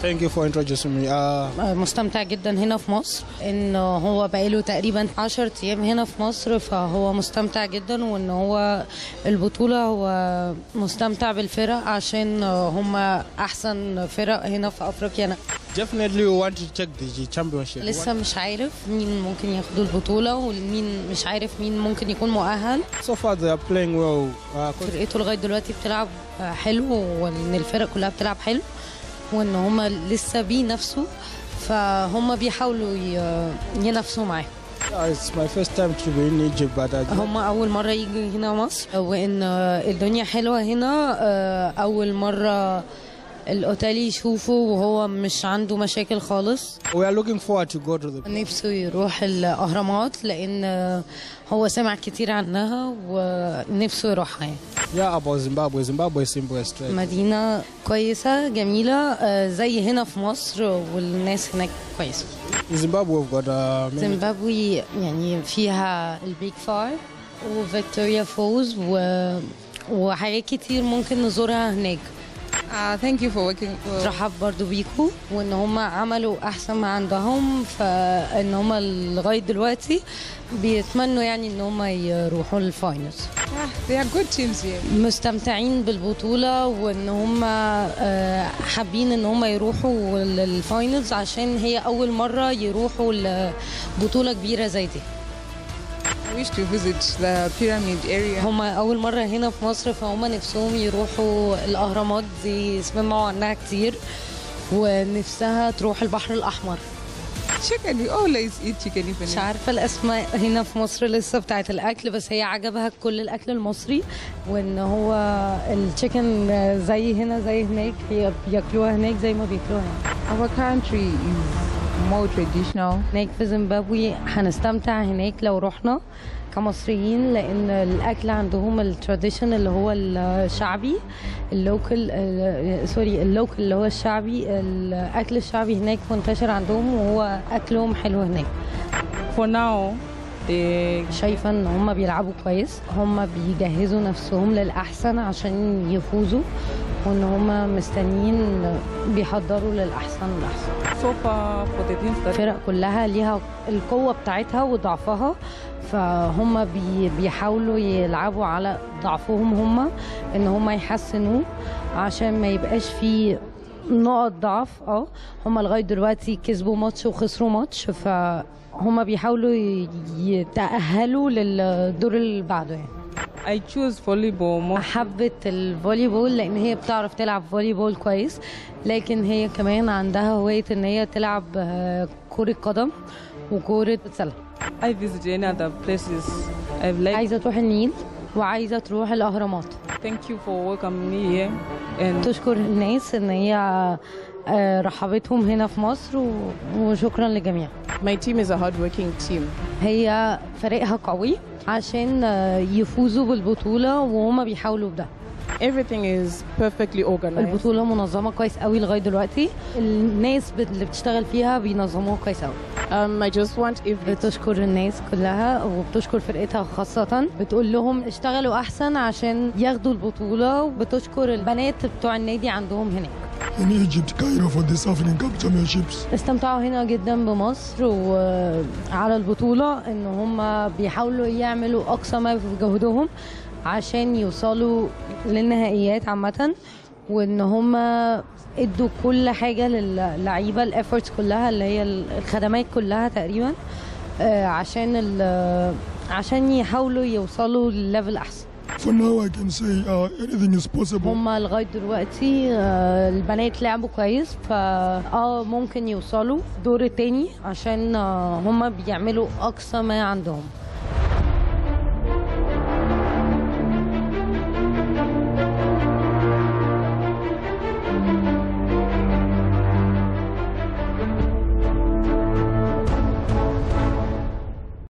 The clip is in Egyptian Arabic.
Thank you for introducing me. Uh, مستمتع جدا هنا في مصر ان هو بقاله تقريبا 10 ايام هنا في مصر فهو مستمتع جدا وان هو البطولة هو مستمتع بالفرق عشان هم احسن فرق هنا في افريقيا definitely we want to check the championship. لسه مش عارف مين ممكن ياخدوا البطولة ومين مش عارف مين ممكن يكون مؤهل So far they are playing well. Uh, coach- فرقته لغاية دلوقتي بتلعب حلو وان الفرق كلها بتلعب حلو وان هم لسه بينافسوا فهم بيحاولوا ي- ينافسوا معاهم yeah, it's my first time to be in Egypt, but I هم اول مره يجوا هنا مصر وان الدنيا حلوه هنا اول مره الاوتيل يشوفه وهو مش عنده مشاكل خالص we are looking forward to go to the. نفسه يروح الاهرامات لان هو سمع كتير عنها ونفسه يروحها يعني Yeah, about Zimbabwe. Zimbabwe is simple and straight. مدينه كويسه جميله آه، زي هنا في مصر والناس هناك كويسه In Zimbabwe we've got uh, many. زيمبابوي يعني فيها البيج فار وفيكتوريا فوز و... وحاجات كتير ممكن نزورها هناك Uh, thank you for working. For, ترحب برضو بيكو وان هم عملوا احسن ما عندهم فان هم لغايه دلوقتي بيتمنوا يعني ان هم يروحوا للفاينلز ah, they are good teams here. مستمتعين بالبطوله وان هم آه، حابين ان هم يروحوا للفاينلز عشان هي اول مره يروحوا لبطوله كبيره زي دي I wish to visit the pyramid area. هم أول مرة هنا في مصر فهم نفسهم يروحوا الأهرامات دي سمعوا عنها كتير ونفسها تروح البحر الأحمر Chicken, we always eat chicken even. مش عارفة الأسماء هنا في مصر لسه بتاعت الأكل بس هي عجبها كل الأكل المصري وإن هو التشيكن زي هنا زي هناك هي بياكلوها هناك زي ما بياكلوها هنا Our country is more traditional. هناك في زيمبابوي هنستمتع هناك لو رحنا كمصريين لان الاكل عندهم التراديشن اللي هو الشعبي اللوكل آه، سوري اللوكل اللي هو الشعبي الاكل الشعبي هناك منتشر عندهم وهو اكلهم حلو هناك For now, the شايفه ان هم بيلعبوا كويس هم بيجهزوا نفسهم للاحسن عشان يفوزوا وان هم مستنيين بيحضروا للاحسن والاحسن so far for the teams that الفرق كلها ليها القوة بتاعتها وضعفها فهم بي بيحاولوا يلعبوا على ضعفهم هم ان هم يحسنوه عشان ما يبقاش في نقط ضعف اه هم لغاية دلوقتي كسبوا ماتش وخسروا ماتش فهم بيحاولوا ي- يتأهلوا للدور اللي بعده يعني I choose volleyball more. حبت الفولي بول لان هي بتعرف تلعب فولي بول كويس لكن هي كمان عندها هوايه ان هي تلعب آه، كره قدم وكره سله I visit any other places. I've liked. عايزه تروح النيل وعايزه تروح الاهرامات Thank you for welcoming me here. And تشكر الناس ان هي آه، رحبتهم هنا في مصر و- وشكرا للجميع My team is a hardworking team. هي فريقها قوي عشان آه، يفوزوا بالبطوله وهما بيحاولوا بده Everything is perfectly organized. البطوله منظمه كويس قوي لغايه دلوقتي الناس بت- اللي بتشتغل فيها بينظموها كويس قوي Um, I just want every بتشكر الناس كلها وبتشكر فرقتها خاصة بتقول لهم اشتغلوا أحسن عشان ياخدوا البطولة وبتشكر البنات بتوع النادي عندهم هناك in Egypt, Cairo for this African Cup Championships. استمتعوا هنا جدا بمصر وعلى البطولة ان هم بيحاولوا يعملوا اقصى ما في جهدهم عشان يوصلوا للنهائيات عامة وان هم ادوا كل حاجة للعيبة الافورتس كلها اللي هي الخدمات كلها تقريبا آه، عشان ال- عشان يحاولوا يوصلوا لليفل احسن For now, I can say uh, anything is possible. هم لغايه دلوقتي آه، البنات لعبوا كويس فا اه ممكن يوصلوا دور التاني عشان آه، هم بيعملوا اقصى ما عندهم